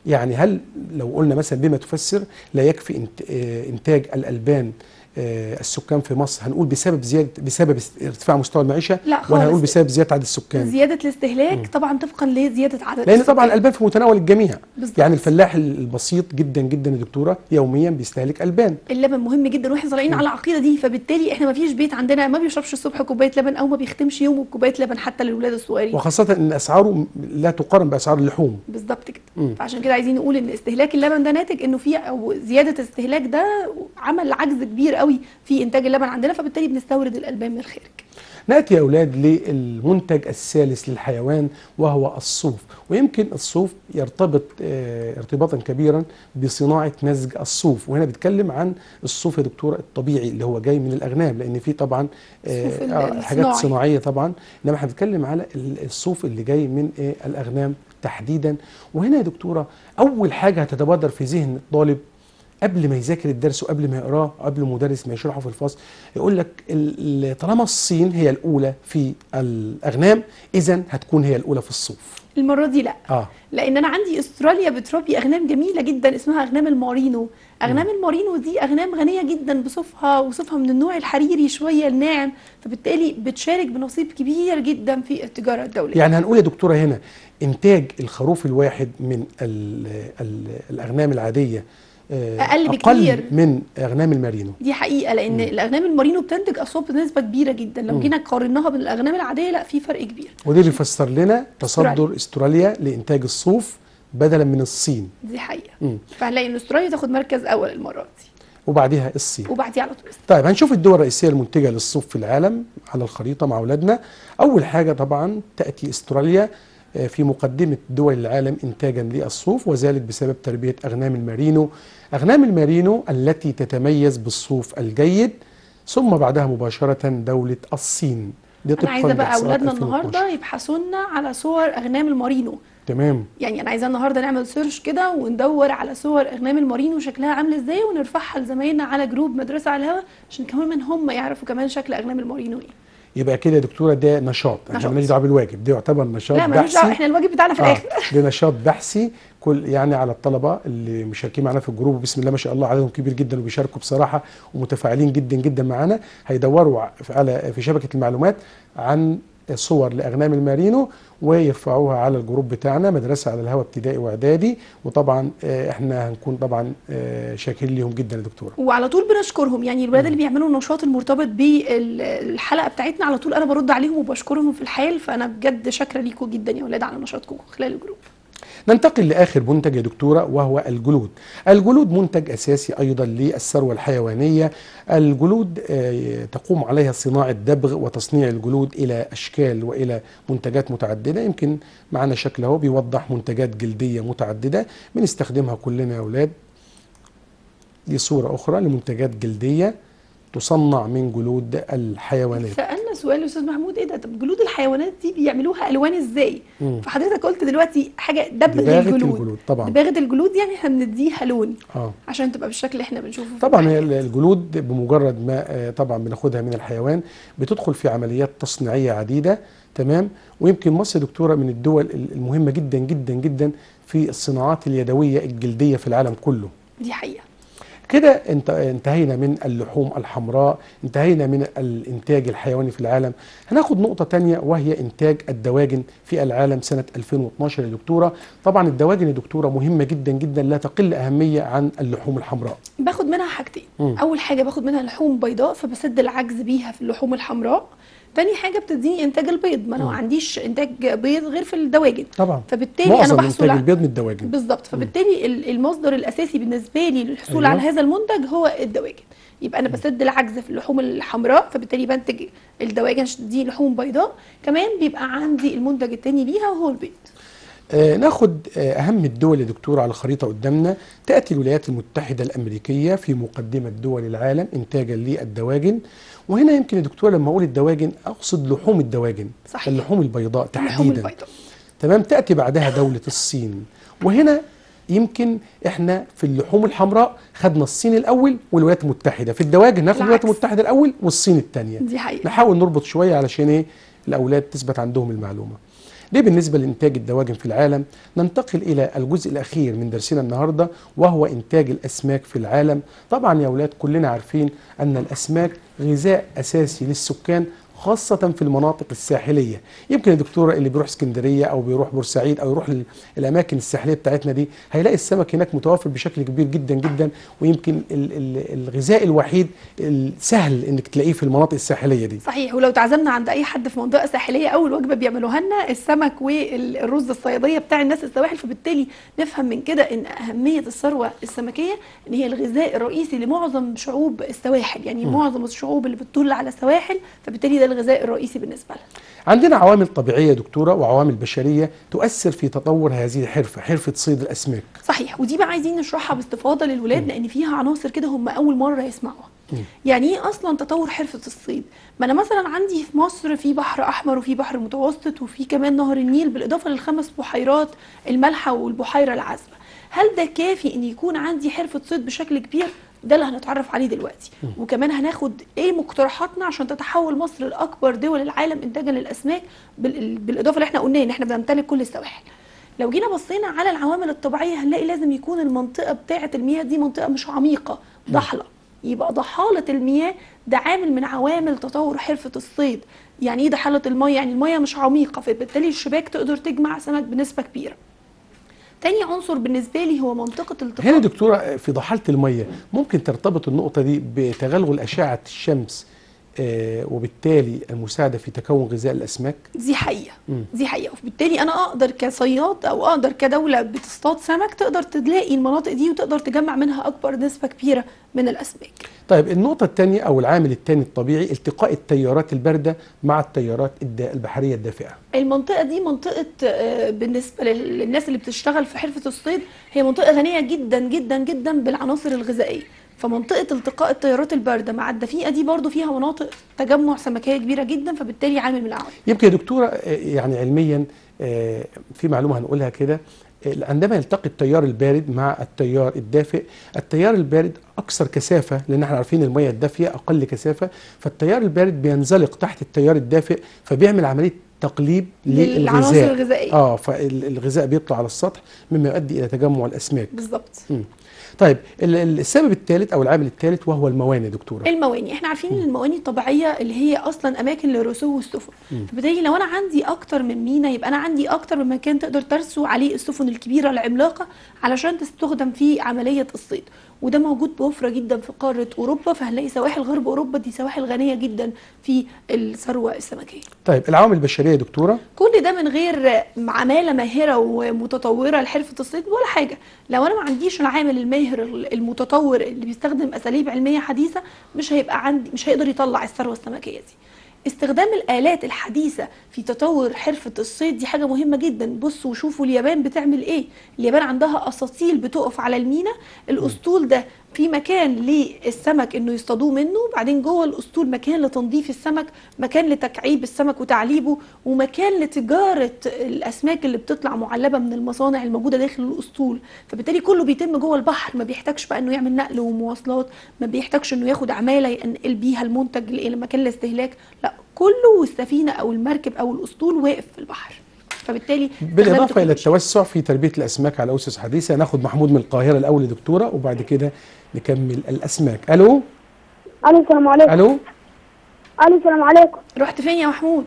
يعني هل لو قلنا مثلا بما تفسر لا يكفي إنت- آه، انتاج الالبان آه، السكان في مصر هنقول بسبب زياده بسبب ارتفاع مستوى المعيشه لا ولا هنقول خالص. بسبب زياده عدد السكان زياده الاستهلاك طبعا طبقا لزياده عدد لان السكان. طبعا الالبان في متناول الجميع بالظبط. يعني الفلاح البسيط جدا جدا يا دكتوره يوميا بيستهلك البان اللبن مهم جدا واحنا طالعين على العقيده دي فبالتالي احنا ما فيش بيت عندنا ما بيشربش الصبح كوبايه لبن او ما بيختمش يومه بكوبايه لبن حتى للاولاد الصغيرين وخاصه ان اسعاره لا تقارن باسعار اللحوم بالظبط كده مم. فعشان كده عايزين نقول ان استهلاك اللبن ده ناتج انه في او زياده الاستهلاك ده عمل عجز كبير قوي في انتاج اللبن عندنا فبالتالي بنستورد الالبان من الخارج ناتي يا اولاد للمنتج الثالث للحيوان وهو الصوف ويمكن الصوف يرتبط آه، ارتباطا كبيرا بصناعه نسج الصوف وهنا بيتكلم عن الصوف يا دكتوره الطبيعي اللي هو جاي من الاغنام لان في طبعا آه، الصوف ال- آه، حاجات الصناعي. صناعيه طبعا انما احنا بنتكلم على ال- الصوف اللي جاي من آه، الاغنام تحديدا وهنا يا دكتوره اول حاجه هتتبادر في ذهن الطالب قبل ما يذاكر الدرس وقبل ما يقراه قبل المدرس ما يشرحه في الفصل يقول لك ال- ال- طالما الصين هي الاولى في الاغنام اذا هتكون هي الاولى في الصوف المره دي لا اه لان انا عندي استراليا بتربي اغنام جميله جدا اسمها اغنام المارينو اغنام المارينو دي اغنام غنيه جدا بصوفها وصوفها من النوع الحريري شويه الناعم فبالتالي بتشارك بنصيب كبير جدا في التجاره الدوليه يعني هنقول يا دكتوره هنا انتاج الخروف الواحد من ال ال الاغنام العاديه آه، أقل اقل بكتير. من اغنام المارينو دي حقيقه لان الاغنام المارينو بتنتج اصوات بنسبه كبيره جدا لو مم. جينا قارناها بالاغنام العاديه لا في فرق كبير وده بيفسر لنا تصدر أستراليا. استراليا لانتاج الصوف بدلا من الصين دي حقيقه مم. فهنلاقي ان استراليا تاخد مركز اول المره دي وبعدها الصين وبعديها على طول طيب هنشوف الدول الرئيسية المنتجة للصوف في العالم على الخريطة مع أولادنا أول حاجة طبعا تأتي استراليا آه، في مقدمة دول العالم إنتاجا للصوف وذلك بسبب تربية أغنام المارينو أغنام المارينو التي تتميز بالصوف الجيد ثم بعدها مباشرة دولة الصين دي انا طبقاً عايزه بقى لإحصاءات اولادنا 2012. النهارده يبحثوا لنا على صور اغنام المارينو تمام يعني انا عايزاه النهارده نعمل سيرش كده وندور على صور اغنام المارينو شكلها عامل ازاي ونرفعها لزمايلنا على جروب مدرسه على الهوا عشان كمان من هم يعرفوا كمان شكل اغنام المارينو ايه يبقى كده يا دكتورة ده نشاط احنا نشاط. مالناش دعوة بالواجب ده يعتبر نشاط لا مالوش دعوه بحثي احنا الواجب بتاعنا في آه الاخر ده نشاط بحثي كل يعني على الطلبه اللي مشاركين معانا في الجروب بسم الله ما شاء الله عددهم كبير جدا وبيشاركوا بصراحه ومتفاعلين جدا جدا معانا هيدوروا ع- في- على في شبكه المعلومات عن صور لاغنام المارينو ويرفعوها على الجروب بتاعنا مدرسه على الهواء ابتدائي واعدادي وطبعا آه، احنا هنكون طبعا آه، شاكرين ليهم جدا يا دكتوره وعلى طول بنشكرهم يعني الولاد اللي بيعملوا النشاط المرتبط بالحلقه بتاعتنا على طول انا برد عليهم وبشكرهم في الحال فانا بجد شاكره ليكم جدا يا ولاد على نشاطكم خلال الجروب ننتقل لاخر منتج يا دكتوره وهو الجلود. الجلود منتج اساسي ايضا للثروه الحيوانيه. الجلود آه، تقوم عليها صناعه دبغ وتصنيع الجلود الى اشكال والى منتجات متعدده يمكن معنا شكل اهو بيوضح منتجات جلديه متعدده بنستخدمها كلنا يا اولاد. دي صوره اخرى لمنتجات جلديه تصنع من جلود الحيوانات. سالنا سؤال يا استاذ محمود ايه ده طب جلود الحيوانات دي بيعملوها الوان ازاي مم. فحضرتك قلت دلوقتي حاجه دبغ دباغة الجلود الجلود طبعا دباغه الجلود يعني احنا بنديها لون اه عشان تبقى بالشكل اللي احنا بنشوفه في طبعا هي المحلات. الجلود بمجرد ما آه، طبعا بناخدها من الحيوان بتدخل في عمليات تصنيعيه عديده تمام ويمكن مصر دكتوره من الدول المهمه جدا جدا جدا في الصناعات اليدويه الجلديه في العالم كله دي حقيقه كده انت انتهينا من اللحوم الحمراء انتهينا من الانتاج الحيواني في العالم هناخد نقطة تانية وهي انتاج الدواجن في العالم سنة 2012 يا دكتورة طبعا الدواجن يا دكتورة مهمة جدا جدا لا تقل أهمية عن اللحوم الحمراء باخد منها حاجتين مم. اول حاجه باخد منها لحوم بيضاء فبسد العجز بيها في اللحوم الحمراء تاني حاجه بتديني انتاج البيض ما انا ما مم. عنديش انتاج بيض غير في الدواجن طبعا فبالتالي انا معظم بحصل انتاج على البيض من الدواجن بالظبط فبالتالي ال- المصدر الاساسي بالنسبه لي للحصول أيوة. على هذا المنتج هو الدواجن يبقى انا بسد العجز في اللحوم الحمراء فبالتالي بنتج الدواجن عشان دي لحوم بيضاء كمان بيبقى عندي المنتج التاني ليها وهو البيض آه ناخد آه أهم الدول يا دكتور على الخريطة قدامنا تأتي الولايات المتحدة الأمريكية في مقدمة دول العالم إنتاجا للدواجن وهنا يمكن يا دكتور لما أقول الدواجن أقصد لحوم الدواجن صحيح. اللحوم البيضاء اللحوم تحديدا البيضاء تمام تأتي بعدها دولة الصين وهنا يمكن احنا في اللحوم الحمراء خدنا الصين الأول والولايات المتحدة في الدواجن ناخد الولايات العكس. المتحدة الأول والصين الثانية دي حقيقه نحاول نربط شويه علشان ايه الاولاد تثبت عندهم المعلومه دي بالنسبة لإنتاج الدواجن في العالم ننتقل إلى الجزء الأخير من درسنا النهاردة وهو إنتاج الأسماك في العالم طبعا يا أولاد كلنا عارفين أن الأسماك غذاء أساسي للسكان خاصة في المناطق الساحلية يمكن الدكتورة اللي بيروح اسكندرية أو بيروح بورسعيد أو يروح لل- الأماكن الساحلية بتاعتنا دي هيلاقي السمك هناك متوفر بشكل كبير جدا جدا ويمكن ال- ال- الغذاء الوحيد السهل إنك تلاقيه في المناطق الساحلية دي صحيح ولو تعزمنا عند اي حد في منطقه ساحليه اول وجبه بيعملوها لنا السمك والرز الصياديه بتاع الناس السواحل فبالتالي نفهم من كده ان اهميه الثروه السمكيه ان هي الغذاء الرئيسي لمعظم شعوب السواحل يعني معظم الشعوب اللي بتطل على السواحل فبالتالي ده الغذاء الرئيسي بالنسبه لها عندنا عوامل طبيعية يا دكتورة وعوامل بشرية تؤثر في تطور هذه الحرفة حرفة صيد الأسماك صحيح ودي بقى عايزين نشرحها باستفاضه للولاد لان فيها عناصر كده هم اول مره يسمعوها يعني ايه اصلا تطور حرفه الصيد ما انا مثلا عندي في مصر في بحر احمر وفي بحر متوسط وفي كمان نهر النيل بالاضافه للخمس بحيرات المالحه والبحيره العذبه هل ده كافي ان يكون عندي حرفه صيد بشكل كبير ده اللي هنتعرف عليه دلوقتي وكمان هناخد ايه مقترحاتنا عشان تتحول مصر لاكبر دول العالم انتاجا للاسماك بال- بالاضافه اللي احنا قلناه ان احنا بنمتلك كل السواحل لو جينا بصينا على العوامل الطبيعيه هنلاقي لازم يكون المنطقه بتاعه المياه دي منطقه مش عميقه ضحله يبقى ضحاله المياه ده عامل من عوامل تطور حرفه الصيد يعني ايه ضحاله المياه يعني المياه مش عميقه فبالتالي الشباك تقدر تجمع سمك بنسبه كبيره تاني عنصر بالنسبه لي هو منطقه هنا التقاء دكتورة في ضحالة المية ممكن ترتبط النقطة دي بتغلغل أشعة الشمس آه، وبالتالي المساعدة في تكون غذاء الأسماك دي حقيقه دي حقيقه وبالتالي انا اقدر كصياد او اقدر كدوله بتصطاد سمك تقدر تلاقي المناطق دي وتقدر تجمع منها اكبر نسبه كبيره من الاسماك طيب النقطة الثانية أو العامل الثاني الطبيعي التقاء التيارات الباردة مع التيارات الدا- البحرية الدافئة المنطقة دي منطقة آه، بالنسبة لل- للناس اللي بتشتغل في حرفة الصيد هي منطقة غنية جدا جدا جدا بالعناصر الغذائية فمنطقة التقاء التيارات الباردة مع الدفيئة دي برضو فيها مناطق تجمع سمكية كبيرة جدا فبالتالي عامل من العوامل يمكن يا دكتورة آه، يعني علميا آه، في معلومة هنقولها كده آه، عندما يلتقي التيار البارد مع التيار الدافئ التيار البارد أكثر كثافة لأن احنا عارفين المياه الدافية أقل كثافة فالتيار البارد بينزلق تحت التيار الدافئ فبيعمل عملية تقليب للعناصر للغذاء الغذائية. اه فالغذاء بيطلع على السطح مما يؤدي إلى تجمع الأسماك بالظبط مم. طيب ال- ال- السبب الثالث أو العامل الثالث وهو الموانئ يا دكتورة المواني احنا عارفين ان المواني الطبيعيه اللي هي اصلا اماكن لرسو السفن فبالتالي لو انا عندي اكتر من مينا يبقى انا عندي اكتر من مكان تقدر ترسو عليه السفن الكبيره العملاقه علشان تستخدم في عمليه الصيد وده موجود بوفره جدا في قاره اوروبا فهنلاقي سواحل غرب اوروبا دي سواحل غنيه جدا في الثروه السمكيه طيب العوامل البشرية يا دكتورة كل ده من غير عماله ماهره ومتطوره لحرفه الصيد ولا حاجه لو انا ما عنديش العامل الماهر المتطور اللي بيستخدم اساليب علميه حديثه مش هيبقى عندي مش هيقدر يطلع الثروه السمكيه دي استخدام الآلات الحديثة في تطور حرفة الصيد دي حاجة مهمة جدا بصوا وشوفوا اليابان بتعمل ايه اليابان عندها أساطيل بتقف على المينا الأسطول ده في مكان للسمك انه يصطادوه منه بعدين جوه الاسطول مكان لتنظيف السمك مكان لتكعيب السمك وتعليبه ومكان لتجاره الاسماك اللي بتطلع معلبه من المصانع الموجوده داخل الاسطول فبالتالي كله بيتم جوه البحر ما بيحتاجش بقى انه يعمل نقل ومواصلات ما بيحتاجش انه ياخد عماله ينقل بيها المنتج الى مكان الاستهلاك لا كله السفينه او المركب او الاسطول واقف في البحر فبالتالي بالإضافة إلى التكنولوجيا. التوسع في تربية الأسماك على أسس حديثة ناخد محمود من القاهرة الأول يا دكتورة وبعد كده نكمل الأسماك ألو الو السلام عليكم ألو الو السلام عليكم رحت فين يا محمود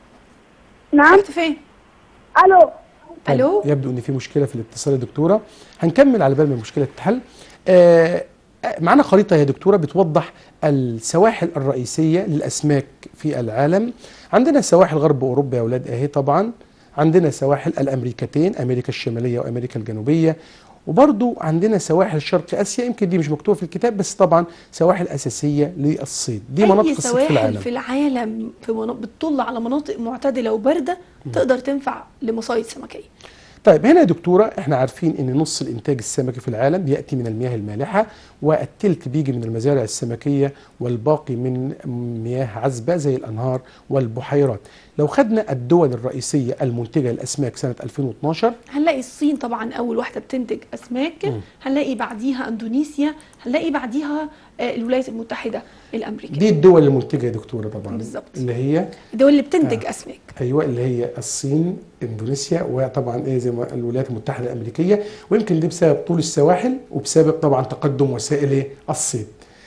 نعم رحت فين الو طيب، الو يبدو ان في مشكله في الاتصال يا دكتوره هنكمل على بال ما المشكله تتحل آه آه، معانا خريطه يا دكتوره بتوضح السواحل الرئيسيه للاسماك في العالم عندنا سواحل غرب اوروبا يا اولاد اهي طبعا عندنا سواحل الامريكتين امريكا الشماليه وامريكا الجنوبيه وبرضو عندنا سواحل شرق اسيا يمكن دي مش مكتوبه في الكتاب بس طبعا سواحل اساسيه للصيد دي مناطق اي الصيد في سواحل العالم في العالم في مناطق بتطل على مناطق معتدله وبارده تقدر تنفع لمصايد سمكيه طيب هنا يا دكتوره احنا عارفين ان نص الانتاج السمكي في العالم بياتي من المياه المالحه والتلت بيجي من المزارع السمكيه والباقي من مياه عذبه زي الانهار والبحيرات لو خدنا الدول الرئيسيه المنتجه للاسماك سنه 2012 هنلاقي الصين طبعا اول واحده بتنتج اسماك مم. هنلاقي بعديها اندونيسيا هنلاقي بعديها آه، الولايات المتحده الامريكيه دي الدول المنتجه يا دكتوره طبعا بالظبط. اللي هي الدول اللي بتنتج اسماك ايوه اللي هي الصين اندونيسيا وطبعا ايه زي ما الولايات المتحده الامريكيه ويمكن دي بسبب طول السواحل وبسبب طبعا تقدم وسائل إيه؟ الصيد.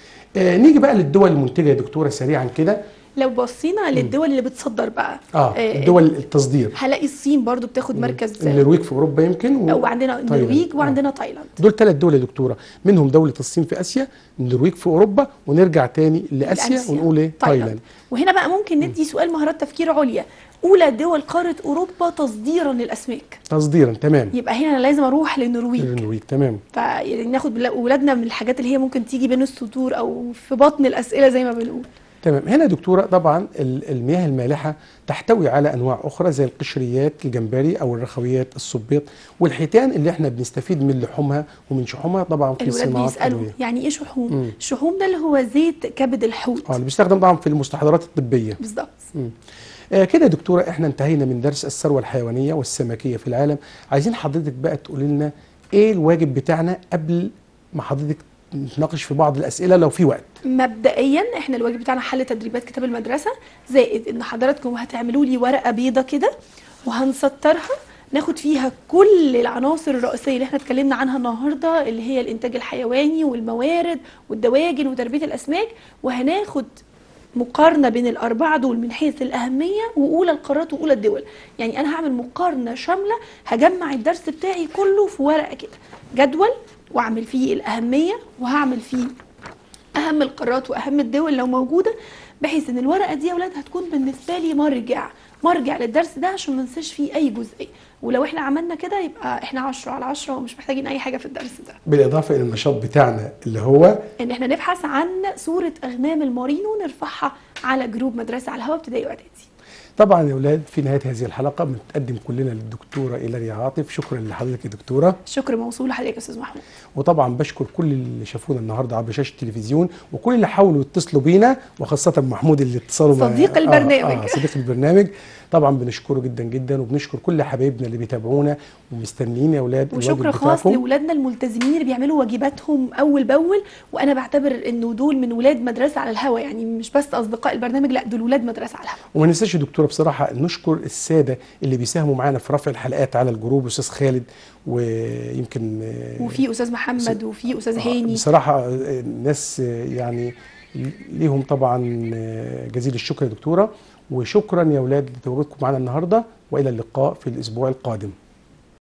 آه نيجي بقى للدول المنتجه يا دكتوره سريعا كده لو بصينا للدول اللي بتصدر بقى اه آه، الدول التصدير هنلاقي الصين برضو بتاخد مركز النرويج في اوروبا يمكن و... وعندنا تايلاند. النرويج آه. وعندنا تايلاند دول ثلاث دول يا دكتوره منهم دوله الصين في اسيا النرويج في اوروبا ونرجع تاني لاسيا لآسيا. ونقول ايه تايلاند وهنا بقى ممكن ندي سؤال مهارات تفكير عليا اولى دول قاره اوروبا تصديرا للاسماك تصديرا تمام يبقى هنا انا لازم اروح للنرويج النرويج تمام فيعني ناخد بلا- ولادنا من الحاجات اللي هي ممكن تيجي بين السطور او في بطن الاسئله زي ما بنقول تمام هنا يا دكتوره طبعا ال- المياه المالحه تحتوي على انواع اخرى زي القشريات الجمبري او الرخويات الصبيط والحيتان اللي احنا بنستفيد من لحومها ومن شحومها طبعا في الولاد صناعه بيسالوا الادويه يعني ايه شحوم مم. الشحوم ده اللي هو زيت كبد الحوت اه اللي بيستخدم طبعا في المستحضرات الطبيه بالظبط مم. آه كده يا دكتوره احنا انتهينا من درس الثروه الحيوانيه والسمكيه في العالم عايزين حضرتك بقى تقولي لنا ايه الواجب بتاعنا قبل ما حضرتك نتناقش في بعض الاسئله لو في وقت مبدئيا احنا الواجب بتاعنا حل تدريبات كتاب المدرسه زائد ان حضراتكم هتعملوا لي ورقه بيضه كده وهنسطرها ناخد فيها كل العناصر الرئيسيه اللي احنا اتكلمنا عنها النهارده اللي هي الانتاج الحيواني والموارد والدواجن وتربيه الاسماك وهناخد مقارنه بين الاربعه دول من حيث الاهميه واولى القارات واولى الدول يعني انا هعمل مقارنه شامله هجمع الدرس بتاعي كله في ورقه كده جدول واعمل فيه الاهميه وهعمل فيه اهم القارات واهم الدول لو موجوده بحيث ان الورقه دي يا اولاد هتكون بالنسبه لي مرجع مرجع للدرس ده عشان ما انساش فيه اي جزئيه ولو احنا عملنا كده يبقى احنا 10 على 10 ومش محتاجين اي حاجه في الدرس ده بالاضافه الى النشاط بتاعنا اللي هو ان احنا نبحث عن صوره اغنام المارينو ونرفعها على جروب مدرسه على الهواء ابتدائي واعدادي طبعا يا اولاد في نهايه هذه الحلقه بنتقدم كلنا للدكتوره ايلاريا عاطف شكرا لحضرتك يا دكتوره شكر موصول لحضرتك يا استاذ محمود وطبعا بشكر كل اللي شافونا النهارده عبر شاشه التلفزيون وكل اللي حاولوا يتصلوا بينا وخاصه محمود اللي اتصلوا مع- صديق آه البرنامج. آه صديق البرنامج طبعا بنشكره جدا جدا وبنشكر كل حبايبنا اللي بيتابعونا ومستنيين يا اولاد وشكر الواجب خاص بتاعكم. لاولادنا الملتزمين اللي بيعملوا واجباتهم اول باول وانا بعتبر انه دول من ولاد مدرسه على الهوا يعني مش بس اصدقاء البرنامج لا دول ولاد مدرسه على الهوا وما ننساش يا دكتوره بصراحه نشكر الساده اللي بيساهموا معانا في رفع الحلقات على الجروب استاذ خالد ويمكن آه، وفي استاذ محمد وفي استاذ هاني بصراحة آه، الناس آه، يعني ليهم طبعا آه، جزيل الشكر يا دكتورة وشكرا يا أولاد لتواجدكم معنا النهاردة وإلى اللقاء في الأسبوع القادم